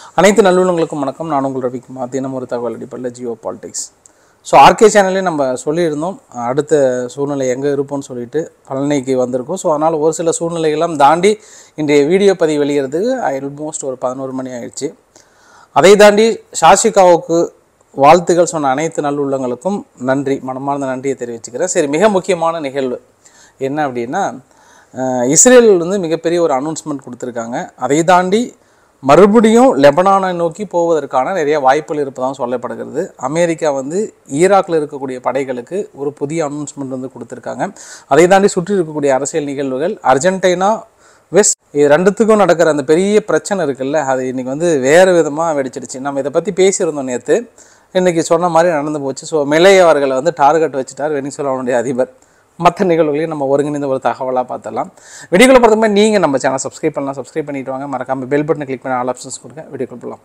அனைத்து நல்லுள்ளங்களுக்கும் வணக்கம் நான் உங்கள் ரவிக்குமார் தினம் ஒரு தகவல் அடிப்படையில் ஜியோ பாலிடிக்ஸ் ஸோ ஆர்கே சேனல்லே நம்ம சொல்லியிருந்தோம் அடுத்த சூழ்நிலை எங்கே இருப்போம்னு சொல்லிட்டு பழனிக்கு வந்திருக்கோம் ஸோ அதனால் ஒரு சில சூழ்நிலைகள்லாம் தாண்டி இன்றைய வீடியோ பதிவு வெளியிறதுக்கு ஆல்மோஸ்ட் ஒரு பதினோரு மணி ஆயிடுச்சு அதை தாண்டி சாஷிகாவுக்கு வாழ்த்துக்கள் சொன்ன அனைத்து நல்லுள்ளங்களுக்கும் நன்றி மனமார்ந்த நன்றியை தெரிவிச்சுக்கிறேன் சரி மிக முக்கியமான நிகழ்வு என்ன அப்படின்னா அஹ், இஸ்ரேல் வந்து மிகப்பெரிய ஒரு அனௌன்ஸ்மெண்ட் கொடுத்துருக்காங்க அதை தாண்டி மறுபடியும் லெபனானை நோக்கி போவதற்கான நிறைய வாய்ப்புகள் இருப்பதாக சொல்லப்படுகிறது அமெரிக்கா வந்து ஈராக்கில் இருக்கக்கூடிய படைகளுக்கு ஒரு புதிய அனௌன்ஸ்மெண்ட் வந்து கொடுத்துருக்காங்க அதை தாண்டி சுற்றி இருக்கக்கூடிய அரசியல் நிகழ்வுகள் அர்ஜென்டினா வெஸ்ட் இது ரெண்டுத்துக்கும் நடக்கிற அந்த பெரிய பிரச்சனை இருக்குல்ல அது இன்னைக்கு வந்து வேறு விதமாக வெடிச்சிடுச்சு நம்ம இதை பற்றி பேசியிருந்தோம் நேற்று இன்னைக்கு சொன்ன மாதிரி நடந்து போச்சு ஸோ மிலை அவர்களை வந்து டார்கெட் வச்சுட்டார் வெனிசுலாவுடைய அதிபர் மற்ற நிகழ்வுகளையும் நம்ம ஒருங்கிணைந்த ஒரு தகவலாக பார்த்தலாம் வீடியோக்குள்ள பொறுத்த மாதிரி நீங்கள் நம்ம சேனல் சப்ஸ்கிரைப் பண்ணலாம் சப்ஸ்கிரைப் பண்ணிட்டு வாங்க மறக்காம பெல் பட்டனை கிளிக் பண்ணி ஆல் ஆப்ஷன்ஸ் கொடுங்க வீடியோக்குள்ள போகலாம்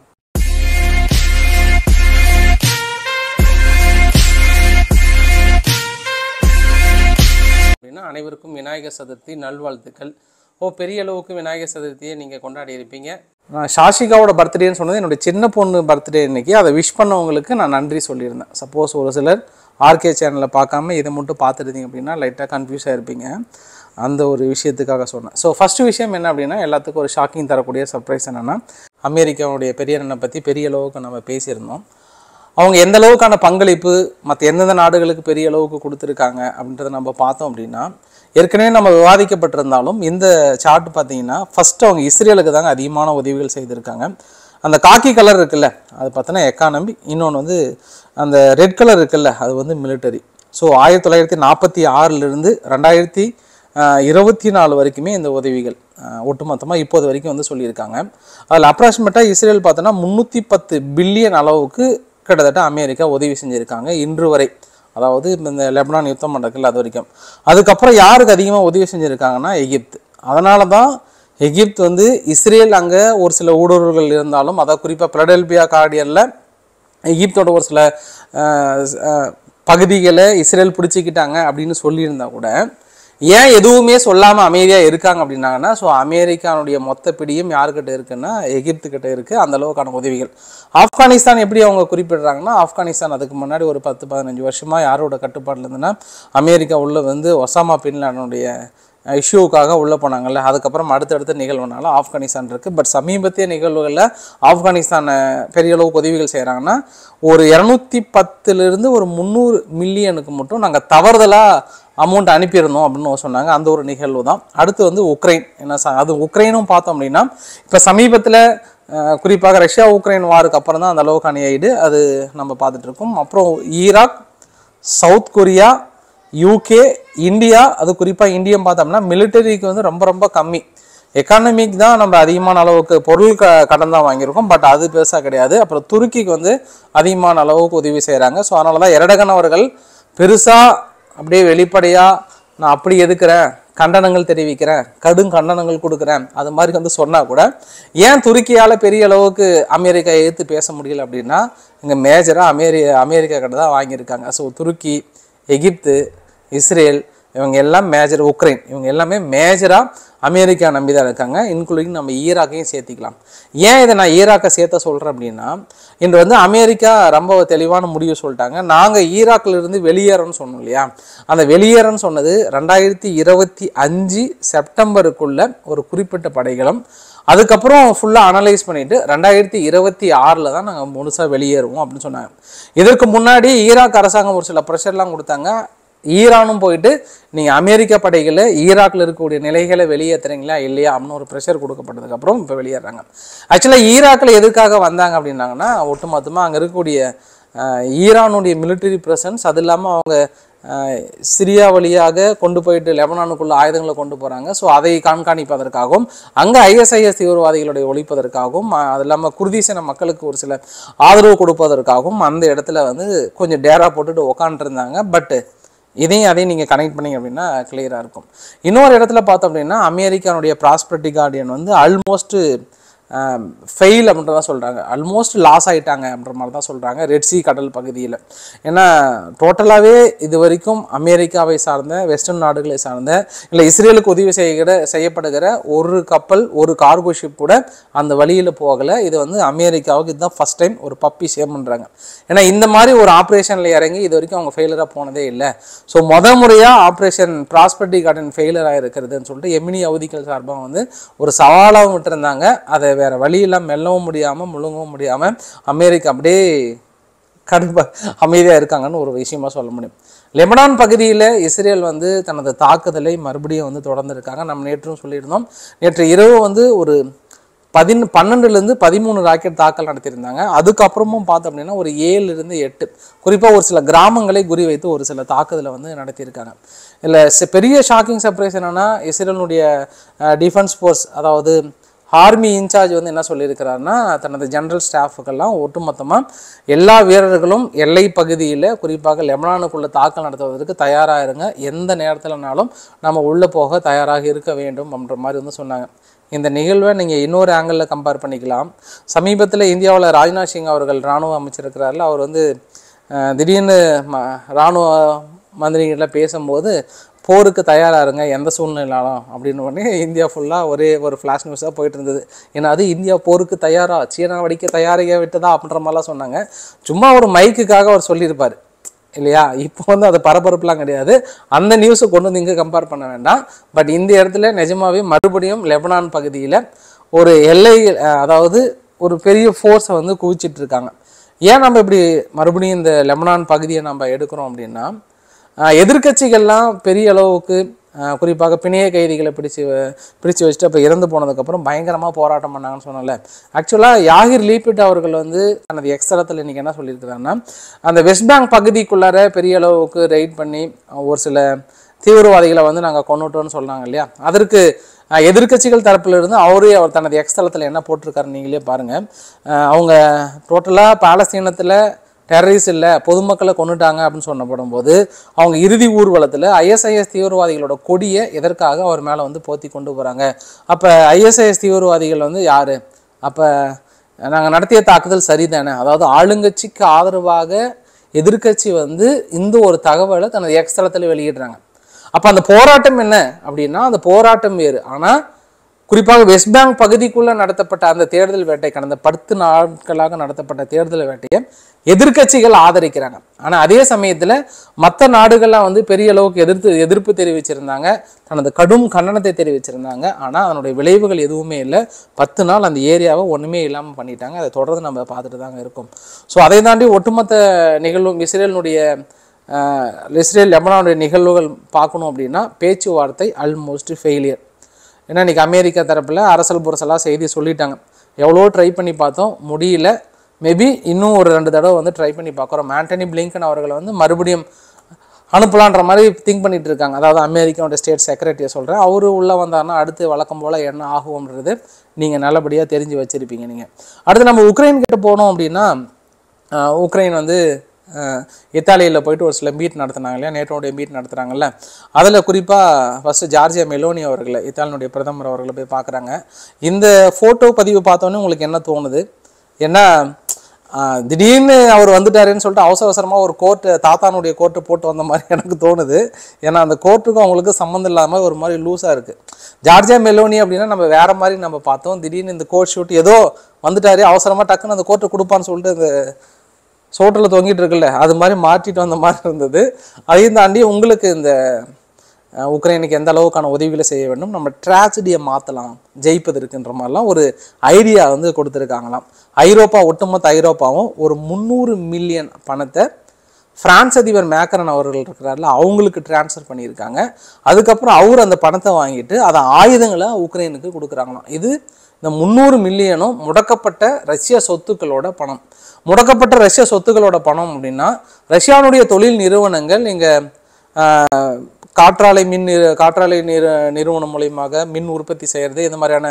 அப்படின்னா அனைவருக்கும் விநாயகர் சதுர்த்தி நல்வாழ்த்துக்கள் ஓ பெரிய அளவுக்கு விநாயகர் சதுர்த்தியை நீங்கள் கொண்டாடி இருப்பீங்க நான் சாஷிகாவோட பர்த்டேன்னு சொன்னது என்னுடைய சின்ன பொண்ணு பர்த்டே இன்னைக்கு அதை விஷ் பண்ணவங்களுக்கு நான் நன்றி சொல்லியிருந்தேன் சப்போஸ் ஒரு சிலர் ஆர்கே சேனலை பார்க்காம இதை மட்டும் பார்த்துருந்தீங்க அப்படின்னா லைட்டாக கன்ஃபியூஸ் ஆயிருப்பீங்க அந்த ஒரு விஷயத்துக்காக சொன்னேன் ஸோ ஃபஸ்ட்டு விஷயம் என்ன அப்படின்னா எல்லாத்துக்கும் ஒரு ஷாக்கிங் தரக்கூடிய சர்ப்ரைஸ் என்னென்னா அமெரிக்காவுடைய பெரிய அண்ணனை பற்றி பெரிய அளவுக்கு நம்ம பேசியிருந்தோம் அவங்க எந்த அளவுக்கான பங்களிப்பு மற்ற எந்தெந்த நாடுகளுக்கு பெரிய அளவுக்கு கொடுத்துருக்காங்க அப்படின்றத நம்ம பார்த்தோம் அப்படின்னா ஏற்கனவே நம்ம விவாதிக்கப்பட்டிருந்தாலும் இந்த சார்ட் பார்த்தீங்கன்னா ஃபர்ஸ்ட் அவங்க இஸ்ரேலுக்கு தாங்க அதிகமான உதவிகள் செய்திருக்காங்க அந்த காக்கி கலர் இருக்குல்ல அது பார்த்தோன்னா எக்கானமி இன்னொன்று வந்து அந்த ரெட் கலர் இருக்குல்ல அது வந்து மிலிட்டரி ஸோ ஆயிரத்தி தொள்ளாயிரத்தி நாற்பத்தி ஆறிலிருந்து ரெண்டாயிரத்தி ஆஹ் இருபத்தி நாலு வரைக்குமே இந்த உதவிகள் ஆஹ் ஒட்டுமொத்தமாக இப்போது வரைக்கும் வந்து சொல்லியிருக்காங்க அதில் அப்ராக்சிமேட்டாக இஸ்ரேல் பார்த்தோன்னா முந்நூற்றி பத்து பில்லியன் அளவுக்கு கிட்டத்தட்ட அமெரிக்கா உதவி செஞ்சுருக்காங்க இன்று வரை அதாவது இந்த லெபனான் யுத்தம் நடக்கல அது வரைக்கும் அதுக்கப்புறம் யாருக்கு அதிகமாக உதவி செஞ்சுருக்காங்கன்னா எகிப்து அதனால தான் எகிப்து வந்து இஸ்ரேல் அங்கே ஒரு சில ஊடுருவல்கள் இருந்தாலும் அதாவது குறிப்பாக பிலடெல்பியா கார்டியரில் எகிப்தோட ஒரு சில அஹ், அஹ், பகுதிகளை இஸ்ரேல் பிடிச்சிக்கிட்டாங்க அப்படின்னு சொல்லியிருந்தா கூட ஏன் எதுவுமே சொல்லாமல் அமைதியாக இருக்காங்க அப்படின்னாங்கன்னா ஸோ அமெரிக்கானுடைய மொத்த பிடியும் யாருக்கிட்ட இருக்குன்னா எகிப்து கிட்ட இருக்குது அந்த அளவுக்கான உதவிகள் ஆப்கானிஸ்தான் எப்படி அவங்க குறிப்பிடுறாங்கன்னா ஆப்கானிஸ்தான் அதுக்கு முன்னாடி ஒரு பத்து பதினஞ்சு வருஷமாக யாரோட கட்டுப்பாட்டில் இருந்துன்னா அமெரிக்கா உள்ள வந்து ஒசாமா பின்லானுடைய இஷ்யூவுக்காக உள்ளே போனாங்கல்ல அதுக்கப்புறம் அடுத்தடுத்த நிகழ்வுனால ஆப்கானிஸ்தான் இருக்குது பட் சமீபத்திய நிகழ்வுகளில் ஆப்கானிஸ்தானை பெரிய அளவுக்கு உதவிகள் செய்கிறாங்கன்னா ஒரு இரநூத்தி பத்துலேருந்து ஒரு முந்நூறு மில்லியனுக்கு மட்டும் நாங்கள் தவறுதலாக அமௌண்ட் அனுப்பியிருந்தோம் அப்படின்னு சொன்னாங்க அந்த ஒரு நிகழ்வு தான் அடுத்து வந்து உக்ரைன் என்ன ச- அது உக்ரைனும் பார்த்தோம் அப்படின்னா இப்போ சமீபத்தில் குறிப்பாக ரஷ்யா உக்ரைன் வாருக்கு அப்புறம் தான் அந்த அளவுக்கான எய்டு அது நம்ம பார்த்துட்டு இருக்கோம் அப்புறம் Iraq south Korea UK India அது குறிப்பாக இந்தியம் பார்த்தோம்னா மிலிட்டரிக்கு வந்து ரொம்ப ரொம்ப கம்மி எக்கானமிக் தான் நம்ம அதிகமான அளவுக்கு பொருள் க கடன் தான் வாங்கியிருக்கோம் பட் அது பெருசாக கிடையாது அப்புறம் துருக்கிக்கு வந்து அதிகமான அளவுக்கு உதவி செய்கிறாங்க ஸோ அதனால தான் எரடகன் அவர்கள் பெருசாக அப்படியே வெளிப்படையாக நான் அப்படி எதுக்குறேன் கண்டனங்கள் தெரிவிக்கிறேன் கடும் கண்டனங்கள் கொடுக்குறேன் அது மாதிரி வந்து சொன்னால் கூட ஏன் துருக்கியால் பெரிய அளவுக்கு அமெரிக்கா எதிர்த்து பேச முடியல அப்படின்னா இங்கே மேஜராக அமெரி அமெரிக்கா கிட்ட தான் வாங்கியிருக்காங்க ஸோ துருக்கி எகிப்து இஸ்ரேல் இவங்க எல்லாம் மேஜர் உக்ரைன் இவங்க எல்லாமே மேஜராக அமெரிக்கா நம்பி தான் இருக்காங்க இன்க்ளூடிங் நம்ம ஈராக்கையும் சேர்த்திக்கலாம் ஏன் இதை நான் ஈராக்கை சேர்த்த சொல்கிறேன் அப்படின்னா இன்று வந்து அமெரிக்கா ரொம்ப தெளிவான முடிவு சொல்லிட்டாங்க நாங்கள் ஈராக்ல இருந்து வெளியேறோம்னு சொன்னோம் இல்லையா அந்த வெளியேறன்னு சொன்னது ரெண்டாயிரத்தி இருபத்தி அஞ்சு செப்டம்பருக்குள்ள ஒரு குறிப்பிட்ட படைகளும் அதுக்கப்புறம் ஃபுல்லாக அனலைஸ் பண்ணிட்டு ரெண்டாயிரத்தி இருபத்தி ஆறில் தான் நாங்கள் முழுசாக வெளியேறுவோம் அப்படின்னு சொன்னாங்க இதற்கு முன்னாடி ஈராக் அரசாங்கம் ஒரு சில ப்ரெஷர்லாம் கொடுத்தாங்க ஈரானும் போயிட்டு நீங்கள் அமெரிக்க படைகளை ஈராக்கில் இருக்கக்கூடிய நிலைகளை வெளியேற்றுறீங்களா இல்லையா அப்படின்னு ஒரு ப்ரெஷர் கொடுக்கப்பட்டதுக்கப்புறம் இப்போ வெளியேறாங்க ஆக்சுவலாக ஈராக்கில் எதுக்காக வந்தாங்க அப்படின்னாங்கன்னா ஒட்டுமொத்தமாக அங்கே இருக்கக்கூடிய அஹ், ஈரானுடைய military presence அது இல்லாமல் அவங்க அஹ், சிரியா வழியாக கொண்டு போயிட்டு லெபனானுக்குள்ள ஆயுதங்களை கொண்டு போகிறாங்க ஸோ அதை கண்காணிப்பதற்காகவும் அங்கே ஐஎஸ்ஐஎஸ் தீவிரவாதிகளுடைய ஒழிப்பதற்காகவும் அஹ், அது இல்லாமல் குர்தீசன மக்களுக்கு ஒரு சில ஆதரவு கொடுப்பதற்காகவும் அந்த இடத்துல வந்து கொஞ்சம் டேரா போட்டுட்டு உக்காந்துருந்தாங்க பட்டு இதையும் அதையும் நீங்கள் கனெக்ட் பண்ணீங்க அப்படின்னா கிளியராக இருக்கும் இன்னொரு இடத்துல பார்த்தோம் அப்படின்னா அமெரிக்கானுடைய ப்ராஸ்பரிட்டி கார்டியன் வந்து ஆல்மோஸ்ட்டு ஃபெயில் அப்படின்றத சொல்கிறாங்க ஆல்மோஸ்ட் லாஸ் ஆயிட்டாங்க அப்படின்ற மாதிரி தான் சொல்கிறாங்க ரெட்சி கடல் பகுதியில் ஏன்னா டோட்டலாகவே இது வரைக்கும் அமெரிக்காவை சார்ந்த வெஸ்டர்ன் நாடுகளை சார்ந்த இல்லை இஸ்ரேலுக்கு உதவி செய்கிற செய்யப்படுகிற ஒரு கப்பல் ஒரு கார்கோ ஷிப் கூட அந்த வழியில் போகலை இது வந்து அமெரிக்காவுக்கு இதுதான் ஃபஸ்ட் டைம் ஒரு பப்பி சேம் பண்ணுறாங்க ஏன்னா இந்த மாதிரி ஒரு ஆப்ரேஷனில் இறங்கி இது வரைக்கும் அவங்க ஃபெயிலராக போனதே இல்லை ஸோ முத முறையாக ஆப்ரேஷன் ப்ராஸ்பர்டி கார்டன் ஃபெயிலர் ஆகிருக்கிறதுன்னு சொல்லிட்டு எமினி அவதிகள் சார்பாக வந்து ஒரு சவாலாகவும் விட்டுருந்தாங்க அதை வேற வழியெல்லாம் மெல்லவும் முடியாமல் முழுங்கவும் முடியாமல் அமெரிக்கா அப்படியே கடுப்ப அமைதியாக இருக்காங்கன்னு ஒரு விஷயமா சொல்ல முடியும் லெபனான் பகுதியில் இஸ்ரேல் வந்து தனது தாக்குதலை மறுபடியும் வந்து தொடர்ந்து இருக்காங்க நம்ம நேற்றும் சொல்லியிருந்தோம் நேற்று இரவு வந்து ஒரு பதின் பன்னெண்டுலேருந்து பதிமூணு ராக்கெட் தாக்கல் நடத்தியிருந்தாங்க அதுக்கப்புறமும் பார்த்தோம் அப்படின்னா ஒரு ஏழுலேருந்து எட்டு குறிப்பாக ஒரு சில கிராமங்களை குறி வைத்து ஒரு சில தாக்குதலை வந்து நடத்தியிருக்காங்க இதில் பெரிய ஷாக்கிங் சர்ப்ரைஸ் என்னென்னா இஸ்ரேலுடைய டிஃபென்ஸ் ஃபோர்ஸ் அதாவது ஆர்மி இன்சார்ஜ் வந்து என்ன சொல்லியிருக்கிறாருன்னா தனது ஜெனரல் ஸ்டாஃபுக்கெல்லாம் ஒட்டுமொத்தமாக எல்லா வீரர்களும் எல்லை பகுதியில் குறிப்பாக லெபனானுக்குள்ள தாக்கல் நடத்துவதற்கு தயாராக இருங்க எந்த நேரத்தில்னாலும் நம்ம உள்ளே போக தயாராக இருக்க வேண்டும் அப்படின்ற மாதிரி வந்து சொன்னாங்க இந்த நிகழ்வை நீங்கள் இன்னொரு ஆங்கிளில் கம்பேர் பண்ணிக்கலாம் சமீபத்தில் இந்தியாவில் ராஜ்நாத் சிங் அவர்கள் இராணுவ அமைச்சர் இருக்கிறார்ல அவர் வந்து அஹ், திடீர்னு ம இராணுவ மந்திரிகிட்ட பேசும்போது போருக்கு தயாரா இருங்க எந்த சூழ்நிலையாலும் அப்படின்னு உடனே இந்தியா ஃபுல்லாக ஒரே ஒரு ஃப்ளாஷ் நியூஸாக போயிட்டு இருந்தது ஏன்னா அது இந்தியா போருக்கு தயாரா சீனா வடிக்க தயாரிக்க விட்டதா அப்படின்ற மாதிரிலாம் சொன்னாங்க சும்மா ஒரு மைக்குக்காக அவர் சொல்லியிருப்பார் இல்லையா இப்போ வந்து அது பரபரப்புலாம் கிடையாது அந்த நியூஸை கொண்டு வந்து இங்கே கம்பேர் பண்ண வேண்டாம் பட் இந்த இடத்துல நிஜமாவே மறுபடியும் லெபனான் பகுதியில் ஒரு எல்லை அஹ், அதாவது ஒரு பெரிய ஃபோர்ஸை வந்து குவிச்சிட்டு இருக்காங்க ஏன் நம்ம இப்படி மறுபடியும் இந்த லெபனான் பகுதியை நம்ம எடுக்கிறோம் அப்படின்னா அஹ், எதிர்க்கட்சிகள்லாம் பெரிய அளவுக்கு அஹ், குறிப்பாக பிணைய கைதிகளை பிடிச்சு வ- பிடிச்சு வச்சுட்டு அப்போ இறந்து போனதுக்கப்புறம் பயங்கரமாக போராட்டம் பண்ணாங்கன்னு சொன்னல ஆக்சுவலாக யாகிர் லீபிட் அவர்கள் வந்து தனது எக்ஸ்தலத்தில் இன்றைக்கி என்ன சொல்லியிருக்கிறாங்கன்னா அந்த வெஸ்ட் பேங்க் பகுதிக்குள்ளார பெரிய அளவுக்கு ரைட் பண்ணி அஹ், ஒரு சில தீவிரவாதிகளை வந்து நாங்கள் கொண்டுட்டோம்னு சொன்னாங்க இல்லையா அதற்கு அஹ், எதிர்க்கட்சிகள் தரப்புல இருந்து அவரே அவர் தனது எக்ஸ்தலத்தில் என்ன போட்டிருக்காரு நீங்களே பாருங்கள் அவங்க டோட்டலாக பாலஸ்தீனத்தில் டெரரிஸ்ட் இல்லை பொதுமக்களை கொண்டுட்டாங்க அப்படின்னு சொன்னப்படும் போது அவங்க இறுதி ஊர்வலத்தில் ஐஎஸ்ஐஎஸ் தீவிரவாதிகளோட கொடியை எதற்காக அவர் மேலே வந்து போத்தி கொண்டு போகிறாங்க அப்போ ஐஎஸ்ஐஎஸ் தீவிரவாதிகள் வந்து யார் அப்போ நாங்கள் நடத்திய தாக்குதல் சரிதானே அதாவது ஆளுங்கட்சிக்கு ஆதரவாக எதிர்க்கட்சி வந்து இந்த ஒரு தகவலை தனது எக்ஸ்தலத்தில் வெளியிடுறாங்க அப்போ அந்த போராட்டம் என்ன அப்படின்னா அந்த போராட்டம் வேறு ஆனால் குறிப்பாக வெஸ்ட் பேங்க் பகுதிக்குள்ள நடத்தப்பட்ட அந்த தேர்தல் வேட்டை கடந்த பத்து நாட்களாக நடத்தப்பட்ட தேர்தல் வேட்டையை எதிர்க்கட்சிகள் ஆதரிக்கிறாங்க ஆனா அதே சமயத்துல மற்ற நாடுகள்லாம் வந்து பெரிய அளவுக்கு எதிர்த்து எதிர்ப்பு தெரிவிச்சிருந்தாங்க தனது கடும் கண்டனத்தை தெரிவிச்சிருந்தாங்க ஆனா அதனுடைய விளைவுகள் எதுவுமே இல்லை பத்து நாள் அந்த ஏரியாவை ஒண்ணுமே இல்லாம பண்ணிட்டாங்க அதை தொடர்ந்து நம்ம பார்த்துட்டு தாங்க இருக்கோம் ஸோ அதை தாண்டி ஒட்டுமொத்த நிகழ்வும் இஸ்ரேலினுடைய ஆஹ், இஸ்ரேல் லெபனானுடைய நிகழ்வுகள் பார்க்கணும் அப்படின்னா பேச்சுவார்த்தை ஆல்மோஸ்ட் ஃபெயிலியர் ஏன்னா இன்னைக்கு அமெரிக்கா தரப்பில் அரசல் புரசலாக செய்தி சொல்லிட்டாங்க எவ்வளோ ட்ரை பண்ணி பார்த்தோம் முடியல மேபி இன்னும் ஒரு ரெண்டு தடவை வந்து ட்ரை பண்ணி பார்க்குறோம் ஆண்டனி பிளிங்கன் அவர்களை வந்து மறுபடியும் அனுப்பலான்ற மாதிரி திங்க் பண்ணிட்டு இருக்காங்க அதாவது அமெரிக்காவோட ஸ்டேட் செக்ரட்டரியை சொல்கிறேன் அவரு உள்ளே வந்தாருன்னா அடுத்து வழக்கம் போல் என்ன ஆகும்ன்றது நீங்கள் நல்லபடியாக தெரிஞ்சு வச்சுருப்பீங்க நீங்கள் அடுத்து நம்ம உக்ரைன் கிட்ட போனோம் அப்படின்னா ஆஹ், உக்ரைன் வந்து இத்தாலியில் போயிட்டு ஒரு சில மீட் நடத்துனாங்க இல்லையா நேட்டோடைய மீட் நடத்துகிறாங்கல்ல அதில் குறிப்பாக ஃபஸ்ட்டு ஜார்ஜியா மெலோனி அவர்களை இத்தாலியினுடைய பிரதமர் அவர்களை போய் பார்க்குறாங்க இந்த ஃபோட்டோ பதிவு பார்த்தோன்னே உங்களுக்கு என்ன தோணுது ஏன்னா ஆஹ், திடீர்னு அவர் வந்துட்டாருன்னு சொல்லிட்டு அவசர அவசரமாக ஒரு கோர்ட்டு தாத்தானுடைய கோர்ட்டு போட்டு வந்த மாதிரி எனக்கு தோணுது ஏன்னா அந்த கோர்ட்டுக்கும் அவங்களுக்கு சம்மந்தம் இல்லாமல் ஒரு மாதிரி லூஸாக இருக்குது ஜார்ஜியா மெலோனி அப்படின்னா நம்ம வேற மாதிரி நம்ம பார்த்தோம் திடீர்னு இந்த கோர்ட் ஷூட் ஏதோ வந்துட்டாரு அவசரமாக டக்குன்னு அந்த கோர்ட்டை கொடுப்பான்னு சொல்லிட்டு இந்த சோற்றில் தொங்கிட்டு இருக்குல்ல அது மாதிரி மாற்றிட்டு வந்த மாதிரி இருந்தது அதையும் தாண்டி உங்களுக்கு இந்த அஹ், உக்ரைனுக்கு எந்த அளவுக்கான உதவிகளை செய்ய வேண்டும் நம்ம ட்ராஜடியை மாற்றலாம் ஜெயிப்பதற்குன்ற மாதிரிலாம் ஒரு ஐடியா வந்து கொடுத்துருக்காங்களாம் ஐரோப்பா ஒட்டுமொத்த ஐரோப்பாவும் ஒரு முந்நூறு மில்லியன் பணத்தை பிரான்ஸ் அதிபர் மேக்கரன் அவர்கள் இருக்கிறார்ல அவங்களுக்கு டிரான்ஸ்ஃபர் பண்ணியிருக்காங்க அதுக்கப்புறம் அவர் அந்த பணத்தை வாங்கிட்டு அதை ஆயுதங்களை உக்ரைனுக்கு கொடுக்குறாங்களாம் இது இந்த முந்நூறு மில்லியனும் முடக்கப்பட்ட ரஷ்ய சொத்துக்களோட பணம் முடக்கப்பட்ட ரஷ்ய சொத்துக்களோட பணம் அப்படின்னா ரஷ்யானுடைய தொழில் நிறுவனங்கள் இங்கே காற்றாலை மின் நிறு காற்றாலை நிறு நிறுவனம் மூலியமாக மின் உற்பத்தி செய்கிறது இந்த மாதிரியான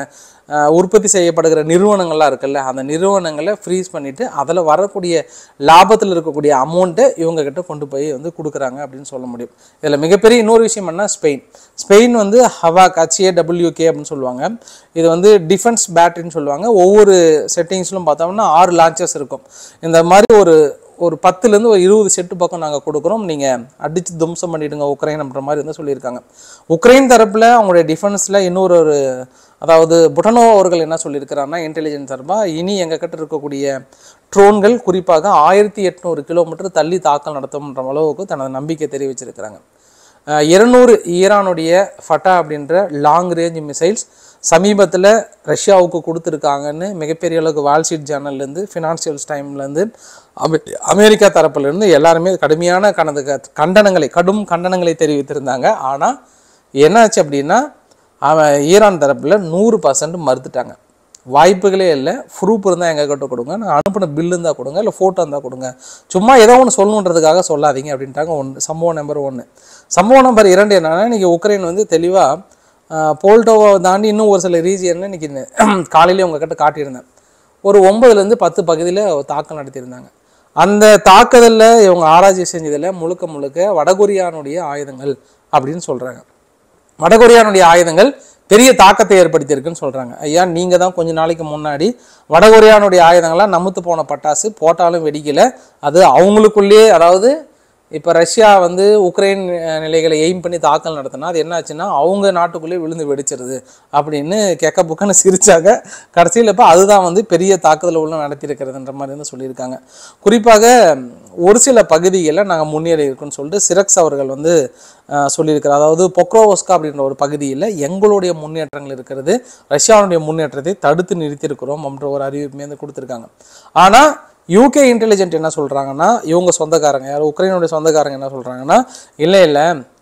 அஹ், உற்பத்தி செய்யப்படுகிற நிறுவனங்கள்லாம் இருக்குல்ல அந்த நிறுவனங்களை ஃப்ரீஸ் பண்ணிவிட்டு அதில் வரக்கூடிய லாபத்தில் இருக்கக்கூடிய அமௌண்ட்டை இவங்க கிட்ட கொண்டு போய் வந்து கொடுக்குறாங்க அப்படின்னு சொல்ல முடியும் இதில் மிகப்பெரிய இன்னொரு விஷயம் என்ன ஸ்பெயின் ஸ்பெயின் வந்து ஹவாக் ஹச்ஏ டபிள்யூகே அப்படின்னு சொல்லுவாங்க இது வந்து டிஃபென்ஸ் பேட்டரின்னு சொல்லுவாங்க ஒவ்வொரு செட்டிங்ஸ்லும் பார்த்தோம்னா ஆறு லான்ச்சஸ் இருக்கும் இந்த மாதிரி ஒரு ஒரு பத்துலேருந்து ஒரு இருபது செட்டு பக்கம் நாங்கள் கொடுக்குறோம் நீங்கள் அடித்து தும்சம் பண்ணிடுங்க உக்ரைன் அப்படின்ற மாதிரி வந்து சொல்லியிருக்காங்க உக்ரைன் தரப்பில் அவங்களுடைய டிஃபென்ஸில் இன்னொரு ஒரு அதாவது புட்டனோ அவர்கள் என்ன சொல்லியிருக்கிறாருன்னா இன்டெலிஜென்ஸ் சார்பாக இனி எங்கள் கிட்ட இருக்கக்கூடிய ட்ரோன்கள் குறிப்பாக ஆயிரத்தி எட்நூறு கிலோமீட்டர் தள்ளி தாக்கல் நடத்தும்ன்ற அளவுக்கு தனது நம்பிக்கை தெரிவிச்சிருக்கிறாங்க இருநூறு ஈரானுடைய ஃபட்டா அப்படின்ற லாங் ரேஞ்ச் மிசைல்ஸ் சமீபத்தில் ரஷ்யாவுக்கு கொடுத்துருக்காங்கன்னு மிகப்பெரிய அளவுக்கு வால் ஸ்ட்ரீட் ஜேர்னல்லேருந்து ஃபினான்சியல்ஸ் டைம்லேருந்து அமெ அமெரிக்கா தரப்புலேருந்து எல்லாருமே கடுமையான கணது கண்டனங்களை கடும் கண்டனங்களை தெரிவித்திருந்தாங்க ஆனால் என்னாச்சு அப்படின்னா அவன் ஈரான் தரப்பில் நூறு பர்சன்ட் மறுத்துட்டாங்க வாய்ப்புகளே இல்லை ப்ரூஃப் இருந்தால் எங்கள் கிட்ட கொடுங்க நான் அனுப்பின பில் இருந்தால் கொடுங்க இல்லை ஃபோட்டோ இருந்தால் கொடுங்க சும்மா ஏதோ ஒன்று சொல்லணுன்றதுக்காக சொல்லாதீங்க அப்படின்ட்டாங்க ஒன்று சம்பவம் நம்பர் ஒன்று சம்பவம் நம்பர் இரண்டு என்னன்னா இன்றைக்கி உக்ரைன் வந்து தெளிவாக போல்டோவை தாண்டி இன்னும் ஒரு சில ரீஜியனில் இன்றைக்கி காலையிலே உங்ககிட்ட காட்டியிருந்தேன் ஒரு ஒன்பதுலேருந்து பத்து பகுதியில் தாக்கல் நடத்தியிருந்தாங்க அந்த தாக்குதலில் இவங்க ஆராய்ச்சி செஞ்சதில் முழுக்க முழுக்க வடகொரியானுடைய ஆயுதங்கள் அப்படின்னு சொல்கிறாங்க வடகொரியானுடைய ஆயுதங்கள் பெரிய தாக்கத்தை ஏற்படுத்தியிருக்குன்னு சொல்கிறாங்க ஐயா நீங்கள் தான் கொஞ்ச நாளைக்கு முன்னாடி வடகொரியானுடைய ஆயுதங்கள்லாம் நமுத்து போன பட்டாசு போட்டாலும் வெடிக்கல அது அவங்களுக்குள்ளேயே அதாவது இப்போ ரஷ்யா வந்து உக்ரைன் அஹ், நிலைகளை எய்ம் பண்ணி தாக்கல் நடத்தினா அது என்னாச்சுன்னா அவங்க நாட்டுக்குள்ளேயே விழுந்து வெடிச்சிருது அப்படின்னு கெக்க புக்கன்னு சிரிச்சாங்க கடைசியில் இப்போ அதுதான் வந்து பெரிய தாக்குதல் உள்ள நடத்தியிருக்கிறதுன்ற மாதிரி வந்து சொல்லியிருக்காங்க குறிப்பாக ஒரு சில பகுதிகளில் நாங்கள் முன்னேறி இருக்கோம்னு சொல்லிட்டு சிரக்ஸ் அவர்கள் வந்து அஹ், சொல்லியிருக்கிறார் அதாவது பொக்ரோவோஸ்கா அப்படின்ற ஒரு பகுதியில் எங்களுடைய முன்னேற்றங்கள் இருக்கிறது ரஷ்யாவுடைய முன்னேற்றத்தை தடுத்து நிறுத்தியிருக்கிறோம் அப்படின்ற ஒரு அறிவிப்புமே வந்து கொடுத்துருக்காங்க ஆனால் யூகே இன்டெலிஜென்ட் என்ன சொல்கிறாங்கன்னா இவங்க சொந்தக்காரங்க யார் உக்ரைனுடைய சொந்தக்காரங்க என்ன சொல்கிறாங்கன்னா இல்லை இல்லை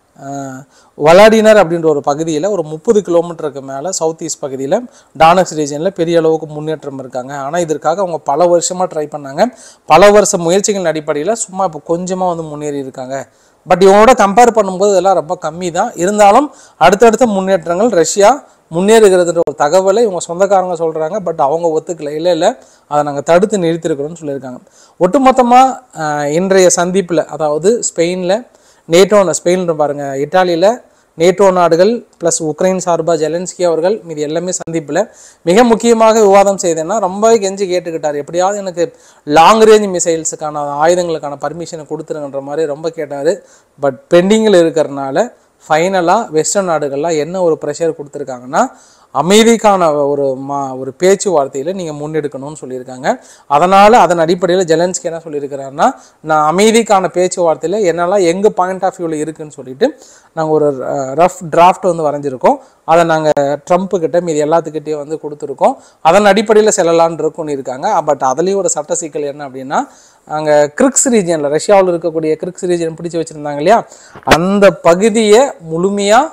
வலாடினர் அப்படின்ற ஒரு பகுதியில் ஒரு முப்பது கிலோமீட்டருக்கு மேலே சவுத் ஈஸ்ட் பகுதியில் டானக்ஸ் ரீஜனில் பெரிய அளவுக்கு முன்னேற்றம் இருக்காங்க ஆனால் இதற்காக அவங்க பல வருஷமாக ட்ரை பண்ணாங்க பல வருஷ முயற்சிகளின் அடிப்படையில் சும்மா இப்போ கொஞ்சமாக வந்து முன்னேறி இருக்காங்க பட் இவங்களோட கம்பேர் பண்ணும்போது இதெல்லாம் ரொம்ப கம்மி தான் இருந்தாலும் அடுத்தடுத்த முன்னேற்றங்கள் ரஷ்யா முன்னேறுகிறதுன்ற ஒரு தகவலை இவங்க சொந்தக்காரங்க சொல்கிறாங்க பட் அவங்க ஒத்துக்கல இல்லை இல்லை அதை நாங்கள் தடுத்து நிறுத்திருக்கிறோம்னு சொல்லியிருக்காங்க ஒட்டுமொத்தமாக இன்றைய சந்திப்பில் அதாவது ஸ்பெயினில் நேட்டோன்னு ஸ்பெயினில் பாருங்கள் இட்டாலியில் நேட்டோ நாடுகள் ப்ளஸ் உக்ரைன் சார்பாக ஜெலன்ஸ்கி அவர்கள் மீது எல்லாமே சந்திப்பில் மிக முக்கியமாக விவாதம் செய்தேன்னா ரொம்ப கெஞ்சி கேட்டுக்கிட்டார் எப்படியாவது எனக்கு லாங் ரேஞ்ச் மிசைல்ஸுக்கான ஆயுதங்களுக்கான பர்மிஷனை கொடுத்துருங்கன்ற மாதிரி ரொம்ப கேட்டார் பட் பெண்டிங்கில் இருக்கிறனால ஃபைனலாக வெஸ்டர்ன் நாடுகள்லாம் என்ன ஒரு ப்ரெஷர் கொடுத்துருக்காங்கன்னா அமைதிக்கான ஒரு மா ஒரு பேச்சுவார்த்தையில் நீங்கள் முன்னெடுக்கணும்னு சொல்லியிருக்காங்க அதனால் அதன் அடிப்படையில் ஜெலன்ஸ்கி என்ன சொல்லியிருக்கிறாருன்னா நான் அமைதிக்கான பேச்சுவார்த்தையில் என்னெல்லாம் எங்கள் பாயிண்ட் ஆஃப் வியூவில் இருக்குன்னு சொல்லிட்டு நாங்கள் ஒரு ரஃப் டிராஃப்ட் வந்து வரைஞ்சிருக்கோம் அதை நாங்கள் ட்ரம்ப்பு கிட்ட மீதி எல்லாத்துக்கிட்டேயும் வந்து கொடுத்துருக்கோம் அதன் அடிப்படையில் செல்லலான் இருக்கும்னு இருக்காங்க பட் அதுலேயும் ஒரு சட்ட சிக்கல் என்ன அப்படின்னா அங்கே கிரிக்ஸ் ரீஜியனில் ரஷ்யாவில் இருக்கக்கூடிய கிரிக்ஸ் ரீஜியன் பிடிச்சி வச்சுருந்தாங்க இல்லையா அந்த பகுதியை முழுமையாக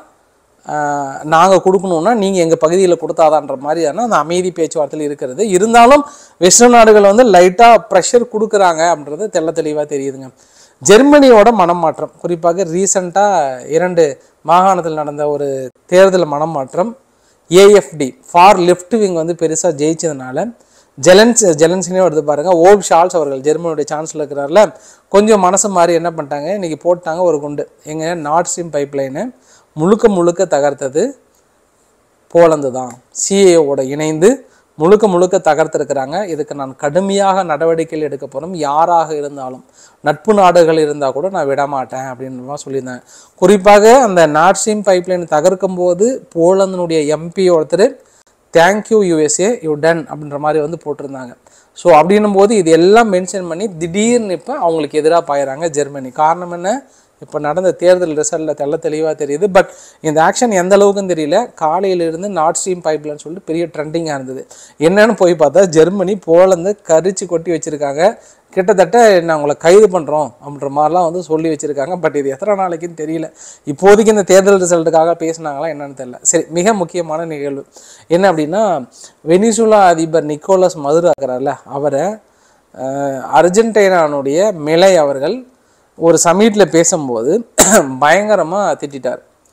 நாங்கள் கொடுக்கணுன்னா நீங்கள் எங்கள் பகுதியில் கொடுத்தாதான்ற மாதிரியான அந்த அமைதி பேச்சுவார்த்தையில் இருக்கிறது இருந்தாலும் வெஸ்டர்ன் நாடுகள் வந்து லைட்டாக ப்ரெஷர் கொடுக்குறாங்க அப்படின்றது தெள்ள தெளிவாக தெரியுதுங்க ஜெர்மனியோட மனம் மாற்றம் குறிப்பாக ரீசண்டாக இரண்டு மாகாணத்தில் நடந்த ஒரு தேர்தல் மனம் மாற்றம் ஏஎஃப்டி ஃபார் லெஃப்ட் விங் வந்து பெருசாக ஜெயிச்சதுனால ஜெலன்ஸ் ஜெலன்ஸ்னே எடுத்து பாருங்க ஓப் ஷால்ஸ் அவர்கள் ஜெர்மனியுடைய சான்சலர் இருக்கிறார்ல கொஞ்சம் மனசு மாதிரி என்ன பண்ணிட்டாங்க இன்னைக்கு போட்டாங்க ஒரு குண்டு எங்க நார்த் ஸ்ட்ரீம் பைப்லைனு முழுக்க முழுக்க தகர்த்தது போலந்து தான் சிஏஓட இணைந்து முழுக்க முழுக்க தகர்த்திருக்கிறாங்க இதுக்கு நான் கடுமையாக நடவடிக்கைகள் எடுக்க போகிறோம் யாராக இருந்தாலும் நட்பு நாடுகள் இருந்தால் கூட நான் விட மாட்டேன் அப்படின்னு சொல்லியிருந்தேன் குறிப்பாக அந்த நார்த் ஸ்ட்ரீம் பைப்லைன் தகர்க்கும் போது போலந்தினுடைய எம்பி ஒருத்தர் தேங்க்யூ யூஎஸ்ஏ யூ டன் அப்படின்ற மாதிரி வந்து போட்டிருந்தாங்க ஸோ அப்படின்னும் போது இது எல்லாம் மென்ஷன் பண்ணி திடீர்னு இப்போ அவங்களுக்கு எதிராக பாயிறாங்க ஜெர்மனி காரணம் என்ன இப்போ நடந்த தேர்தல் ரிசல்ட்டில் தெள்ள தெளிவாக தெரியுது பட் இந்த ஆக்ஷன் எந்த அளவுக்குன்னு தெரியல காலையிலிருந்து நார்த் ஸ்ட்ரீம் பைப்லைன்னு சொல்லிட்டு பெரிய ட்ரெண்டிங்காக இருந்தது என்னன்னு போய் பார்த்தா ஜெர்மனி போலந்து கரிச்சு கொட்டி வச்சுருக்காங்க கிட்டத்தட்ட நான் உங்களை கைது பண்ணுறோம் அப்படின்ற மாதிரிலாம் வந்து சொல்லி வச்சுருக்காங்க பட் இது எத்தனை நாளைக்குன்னு தெரியல இப்போதைக்கு இந்த தேர்தல் ரிசல்ட்டுக்காக பேசினாங்களா என்னன்னு தெரியல சரி மிக முக்கியமான நிகழ்வு என்ன அப்படின்னா வெனிசுலா அதிபர் நிக்கோலஸ் மதுரா இருக்கிறார்ல அவரை அஹ், அர்ஜென்டினானுடைய மிலை அவர்கள் ஒரு சமீட்டில் பேசும்போது பயங்கரமாக திட்டிட்டார்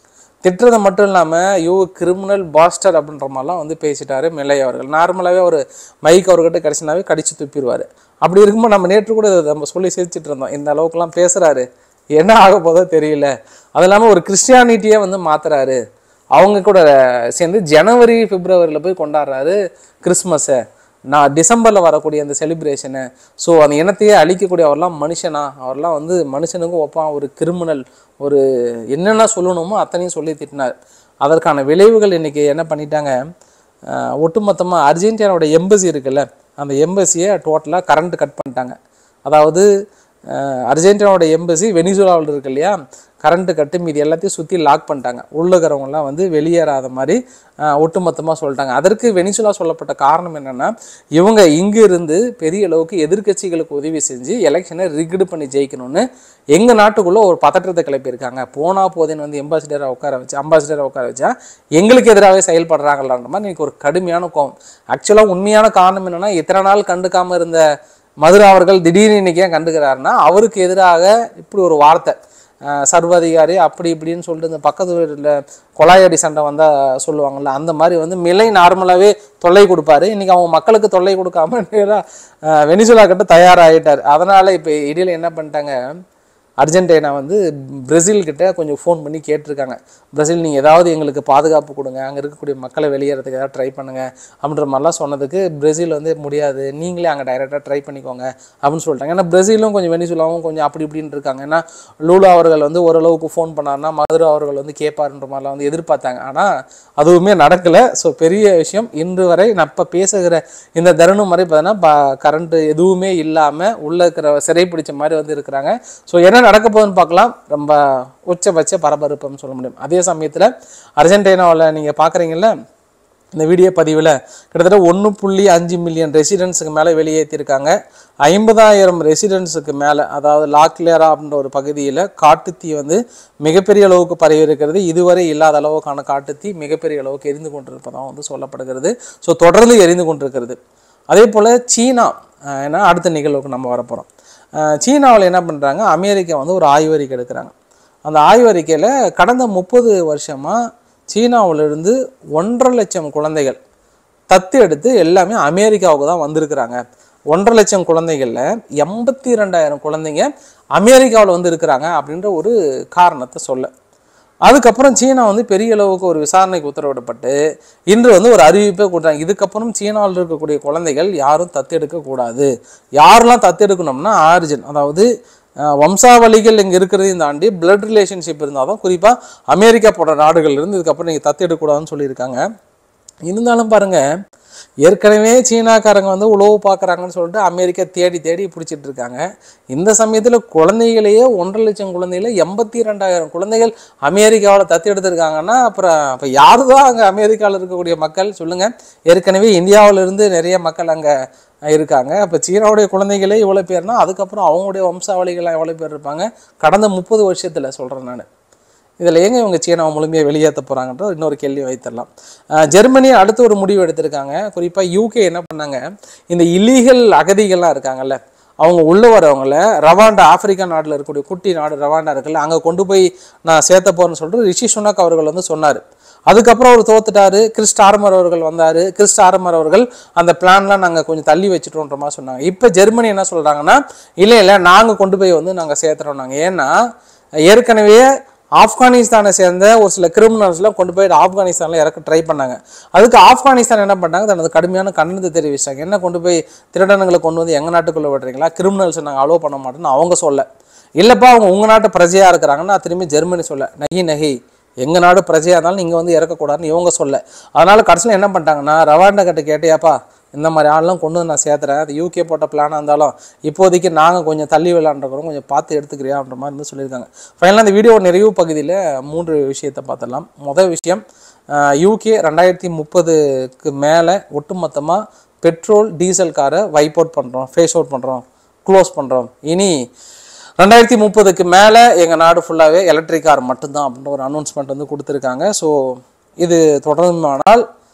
திட்டுறது மட்டும் இல்லாமல் யூ கிரிமினல் பாஸ்டர் அப்படின்ற மாதிரிலாம் வந்து பேசிட்டாரு மிலை அவர்கள் நார்மலாகவே ஒரு மைக் அவர்கிட்ட கடிச்சினாவே கடிச்சு துப்பிடுவார் அப்படி இருக்கும்போது நம்ம நேற்று கூட இதை நம்ம சொல்லி சிரிச்சிட்டு இருந்தோம் இந்த அளவுக்குலாம் பேசுகிறாரு என்ன ஆக போதோ தெரியல அது இல்லாமல் ஒரு கிறிஸ்டியானிட்டியே வந்து மாத்துறாரு அவங்க கூட சேர்ந்து ஜனவரி பிப்ரவரியில் போய் கொண்டாடுறாரு கிறிஸ்மஸை நான் டிசம்பரில் வரக்கூடிய அந்த செலிப்ரேஷனை ஸோ அந்த இனத்தையே அழிக்கக்கூடிய அவர்லாம் மனுஷனா அவர்லாம் வந்து மனுஷனுக்கும் ஒப்பான் ஒரு கிரிமினல் ஒரு என்னென்ன சொல்லணுமோ அத்தனையும் சொல்லி திட்டினார் அதற்கான விளைவுகள் இன்னைக்கு என்ன பண்ணிட்டாங்க ஆஹ் ஒட்டுமொத்தமாக அர்ஜென்டினாவோட எம்பசி இருக்குல்ல அந்த எம்பசியை டோட்டலாக கரண்ட் கட் பண்ணிட்டாங்க அதாவது அஹ், அர்ஜென்டினாவோட எம்பசி வெனிசுலாவில் இருக்கு இல்லையா கரண்ட்டு கட்டு மீதி எல்லாத்தையும் சுற்றி லாக் பண்ணிட்டாங்க உள்ள இருக்கிறவங்கலாம் வந்து வெளியேறாத மாதிரி ஒட்டுமொத்தமாக சொல்லிட்டாங்க அதற்கு வெனிசுலா சொல்லப்பட்ட காரணம் என்னென்னா இவங்க இங்கு இருந்து பெரிய அளவுக்கு எதிர்க்கட்சிகளுக்கு உதவி செஞ்சு எலெக்ஷனை ரிக்டு பண்ணி ஜெயிக்கணும்னு எங்கள் நாட்டுக்குள்ளே ஒரு பதற்றத்தை கிளப்பியிருக்காங்க போனா போதேன்னு வந்து எம்பாசிடரை உட்கார வச்சு அம்பாசிடரை உட்கார வச்சா எங்களுக்கு எதிராகவே செயல்படுறாங்களான்ற மாதிரி எனக்கு ஒரு கடுமையான கோவம் ஆக்சுவலாக உண்மையான காரணம் என்னென்னா இத்தனை நாள் கண்டுக்காமல் இருந்த மதுரா அவர்கள் திடீர்னு இன்னைக்கு ஏன் கண்டுக்கிறாருன்னா அவருக்கு எதிராக இப்படி ஒரு வார்த்தை அஹ் சர்வாதிகாரி அப்படி இப்படின்னு சொல்லிட்டு இந்த பக்கத்து வீட்டில் கொலாயடி சண்டை வந்தால் சொல்லுவாங்கள்ல அந்த மாதிரி வந்து மிலை நார்மலாகவே தொல்லை கொடுப்பாரு இன்னைக்கு அவங்க மக்களுக்கு தொல்லை கொடுக்காம நேராக வெனிசுலா கிட்ட தயாராகிட்டார் அதனால் இப்போ இடையில என்ன பண்ணிட்டாங்க அர்ஜென்டினா வந்து பிரேசில் கிட்ட கொஞ்சம் ஃபோன் பண்ணி கேட்டிருக்காங்க பிரேசில் நீங்கள் ஏதாவது எங்களுக்கு பாதுகாப்பு கொடுங்க அங்கே இருக்கக்கூடிய மக்களை வெளியேறதுக்கு ஏதாவது ட்ரை பண்ணுங்க அப்படின்ற மாதிரிலாம் சொன்னதுக்கு பிரேசில் வந்து முடியாது நீங்களே அங்கே டைரெக்டாக ட்ரை பண்ணிக்கோங்க அப்படின்னு சொல்லிட்டாங்க ஏன்னா பிரேசிலும் கொஞ்சம் வெனிசுலாவும் கொஞ்சம் அப்படி இப்படின்னு இருக்காங்க ஏன்னா லூலா அவர்கள் வந்து ஓரளவுக்கு ஃபோன் பண்ணாருன்னா மதுரை அவர்கள் வந்து கேட்பாருன்ற மாதிரிலாம் வந்து எதிர்பார்த்தாங்க ஆனால் அதுவுமே நடக்கலை ஸோ பெரிய விஷயம் இன்று வரை நான் இப்போ பேசுகிற இந்த தருணம் வரை பார்த்தீங்கன்னா கரண்ட்டு எதுவுமே இல்லாமல் உள்ளே இருக்கிற சிறை பிடிச்ச மாதிரி வந்து இருக்கிறாங்க ஸோ என்ன நடக்க போகுதுன்னு பார்க்கலாம் ரொம்ப உச்சபட்ச பரபரப்புன்னு சொல்ல முடியும் அதே சமயத்தில் அர்ஜென்டினாவில் நீங்கள் பார்க்குறீங்கல்ல இந்த வீடியோ பதிவில் கிட்டத்தட்ட ஒன்று புள்ளி அஞ்சு மில்லியன் ரெசிடென்ஸுக்கு மேலே வெளியேற்றிருக்காங்க ஐம்பதாயிரம் ரெசிடென்ஸுக்கு மேலே அதாவது லாக்லேரா அப்படின்ற ஒரு பகுதியில் காட்டுத்தீ வந்து மிகப்பெரிய அளவுக்கு பரவி இருக்கிறது இதுவரை இல்லாத அளவுக்கான காட்டுத்தீ மிகப்பெரிய அளவுக்கு எரிந்து கொண்டிருப்பதாக வந்து சொல்லப்படுகிறது ஸோ தொடர்ந்து எரிந்து கொண்டிருக்கிறது அதே போல் சீனா அஹ், ஏன்னா அடுத்த நிகழ்வுக்கு நம்ம வரப்போகிறோம் சீனாவில் என்ன பண்ணுறாங்க அமெரிக்கா வந்து ஒரு ஆய்வறிக்கை எடுக்கிறாங்க அந்த ஆய்வறிக்கையில் கடந்த முப்பது வருஷமாக சீனாவிலிருந்து ஒன்றரை லட்சம் குழந்தைகள் தத்து எடுத்து எல்லாமே அமெரிக்காவுக்கு தான் வந்திருக்கிறாங்க ஒன்றரை லட்சம் குழந்தைகளில் எண்பத்தி ரெண்டாயிரம் குழந்தைங்க அமெரிக்காவில் வந்து இருக்கிறாங்க அப்படின்ற ஒரு காரணத்தை சொல்ல அதுக்கப்புறம் சீனா வந்து பெரிய அளவுக்கு ஒரு விசாரணைக்கு உத்தரவிடப்பட்டு இன்று வந்து ஒரு அறிவிப்பே கொடுத்தாங்க இதுக்கப்புறம் சீனாவில் இருக்கக்கூடிய குழந்தைகள் யாரும் தத்தெடுக்கக்கூடாது யாரெல்லாம் தத்தெடுக்கணும்னா ஆரிஜின் அதாவது அஹ், வம்சாவளிகள் இங்கே இருக்கிறதையும் தாண்டி பிளட் ரிலேஷன்ஷிப் இருந்தால் தான் குறிப்பாக அமெரிக்கா போன்ற நாடுகள்ல இருந்து இதுக்கப்புறம் நீங்கள் தத்தெடுக்கக்கூடாதுன்னு சொல்லியிருக்காங்க இருந்தாலும் பாருங்க ஏற்கனவே சீனாக்காரங்க வந்து உழவு பார்க்குறாங்கன்னு சொல்லிட்டு அமெரிக்கா தேடி தேடி பிடிச்சிட்டு இருக்காங்க இந்த சமயத்தில் குழந்தைகளையே ஒன்றரை லட்சம் குழந்தைகள எண்பத்தி ரெண்டாயிரம் குழந்தைகள் அமெரிக்காவில் தத்து எடுத்திருக்காங்கன்னா அப்புறம் அப்போ யாரு தான் அங்கே அமெரிக்காவில் இருக்கக்கூடிய மக்கள் சொல்லுங்கள் ஏற்கனவே இந்தியாவுல இருந்து நிறைய மக்கள் அங்கே இருக்காங்க அப்போ சீனாவுடைய குழந்தைகளே இவ்வளோ பேர்னா அதுக்கப்புறம் அவங்களுடைய வம்சாவளிகள்லாம் எவ்வளோ பேர் இருப்பாங்க கடந்த முப்பது வருஷத்தில் சொல்கிறேன் நான் இதில் எங்க இவங்க சீனாவை முழுமையாக வெளியேற்ற போகிறாங்கன்ற இன்னொரு கேள்வி வைத்திடலாம் அஹ் ஜெர்மனி அடுத்து ஒரு முடிவு எடுத்திருக்காங்க குறிப்பாக யூகே என்ன பண்ணாங்க இந்த இல்லீகல் அகதிகள்லாம் இருக்காங்கல்ல அவங்க உள்ளே வரவங்கள ரவாண்டா ஆப்பிரிக்கா நாட்டில் இருக்கக்கூடிய குட்டி நாடு ரவாண்டா இருக்குல்ல அங்கே கொண்டு போய் நான் சேர்த்த போகிறேன்னு சொல்லிட்டு ரிஷி சுனக் அவர்கள் வந்து சொன்னார் அதுக்கப்புறம் அவர் தோத்துட்டாரு கிறிஸ்ட் ஆர்மர் அவர்கள் வந்தார் கிறிஸ்ட் ஆர்மர் அவர்கள் அந்த பிளான்லாம் நாங்கள் கொஞ்சம் தள்ளி வச்சுட்டோன்ற மாதிரி சொன்னாங்க இப்போ ஜெர்மனி என்ன சொல்கிறாங்கன்னா இல்லை இல்லை நாங்கள் கொண்டு போய் வந்து நாங்கள் சேர்த்துறோம் நாங்கள் ஏன்னா ஏற்கனவே ஆப்கானிஸ்தானை சேர்ந்த ஒரு சில கிரிமினல்ஸ்லாம் கொண்டு போய் ஆப்கானிஸ்தானில் இறக்க ட்ரை பண்ணாங்க அதுக்கு ஆப்கானிஸ்தான் என்ன பண்ணாங்க தனது கடுமையான கண்டனத்தை தெரிவிச்சாங்க என்ன கொண்டு போய் திருடனுங்களை கொண்டு வந்து எங்கள் நாட்டுக்குள்ளே விடுறீங்களா கிரிமினல்ஸை நாங்கள் அலோவ் பண்ண மாட்டோம்னு அவங்க சொல்ல இல்லைப்பா அவங்க உங்கள் நாட்டு பிரஜையாக இருக்கிறாங்கன்னா திரும்பி ஜெர்மனி சொல்ல நகி நகி எங்கள் நாடு பிரஜையாக இருந்தாலும் நீங்கள் வந்து இறக்கக்கூடாதுன்னு இவங்க சொல்ல அதனால கடைசியில் என்ன பண்ணிட்டாங்கன்னா ரவாண்டா கிட்ட கேட்டியாப்பா இந்த மாதிரி ஆள்லாம் கொண்டு வந்து நான் சேர்த்துறேன் அது யூகே போட்ட பிளானாக இருந்தாலும் இப்போதைக்கு நாங்கள் கொஞ்சம் தள்ளி விளாண்டுறோம் கொஞ்சம் பார்த்து எடுத்துக்கிறியா அப்படின்ற மாதிரி வந்து சொல்லியிருக்காங்க ஃபைனலாக இந்த வீடியோ நிறைவு பகுதியில் மூன்று விஷயத்தை பார்த்துடலாம் முதல் விஷயம் யூகே ரெண்டாயிரத்தி முப்பதுக்கு மேலே ஒட்டுமொத்தமாக பெட்ரோல் டீசல் காரை வைப் அவுட் பண்ணுறோம் ஃபேஸ் அவுட் பண்ணுறோம் க்ளோஸ் பண்ணுறோம் இனி ரெண்டாயிரத்தி முப்பதுக்கு மேலே எங்கள் நாடு ஃபுல்லாகவே எலக்ட்ரிக் கார் மட்டும்தான் அப்படின்ற ஒரு அனௌன்ஸ்மெண்ட் வந்து கொடுத்துருக்காங்க ஸோ இது தொடருமானால்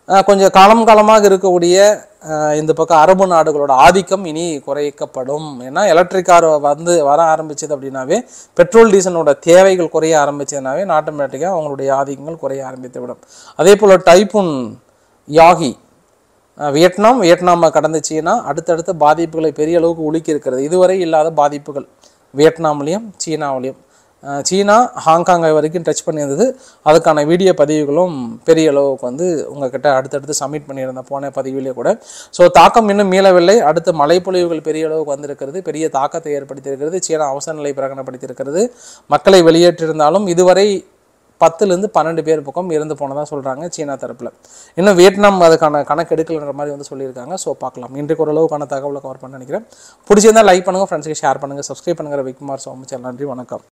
அஹ், கொஞ்சம் காலம் காலமாக இருக்கக்கூடிய அஹ், இந்த பக்கம் அரபு நாடுகளோட ஆதிக்கம் இனி குறைக்கப்படும் ஏன்னா எலக்ட்ரிக் கார் வந்து வர ஆரம்பிச்சது அப்படின்னாவே பெட்ரோல் டீசலோட தேவைகள் குறைய ஆரம்பிச்சதுனாவே ஆட்டோமேட்டிக்காக அவங்களுடைய ஆதிக்கங்கள் குறைய ஆரம்பித்து விடும் அதே போல் டைப்புன் யாகி அஹ், வியட்நாம் வியட்நாமை கடந்த சீனா அடுத்தடுத்த பாதிப்புகளை பெரிய அளவுக்கு உலுக்கி இருக்கிறது இதுவரை இல்லாத பாதிப்புகள் வியட்நாம்லேயும் சீனாவிலையும் அஹ், சீனா ஹாங்காங்கை வரைக்கும் டச் பண்ணியிருந்தது அதுக்கான வீடியோ பதிவுகளும் பெரிய அளவுக்கு வந்து உங்ககிட்ட அடுத்தடுத்து சப்மிட் பண்ணியிருந்தேன் போன பதிவிலே கூட ஸோ தாக்கம் இன்னும் மீளவில்லை அடுத்து மழைப்பொழிவுகள் பெரிய அளவுக்கு வந்திருக்கிறது பெரிய தாக்கத்தை ஏற்படுத்தியிருக்கிறது சீனா அவசர நிலை பிரகடனப்படுத்தியிருக்கிறது மக்களை வெளியேற்றிருந்தாலும் இதுவரை பத்துலேருந்து பன்னெண்டு பேர் பக்கம் இறந்து போனதாக சொல்கிறாங்க சீனா தரப்பில் இன்னும் வியட்நாம் அதுக்கான கணக்கு எடுக்கலைன்ற மாதிரி வந்து சொல்லியிருக்காங்க ஸோ பார்க்கலாம் இன்றைக்கு ஓரளவுக்கான தகவலை கவர் பண்ண நினைக்கிறேன் பிடிச்சிருந்தா லைக் பண்ணுங்கள் ஃப்ரெண்ட்ஸுக்கு ஷேர் பண்ணுங்கள் சப்ஸ்கிரைப் பண்ணுங்கள் விக்மார் சோமச்சல் நன்றி வணக்கம்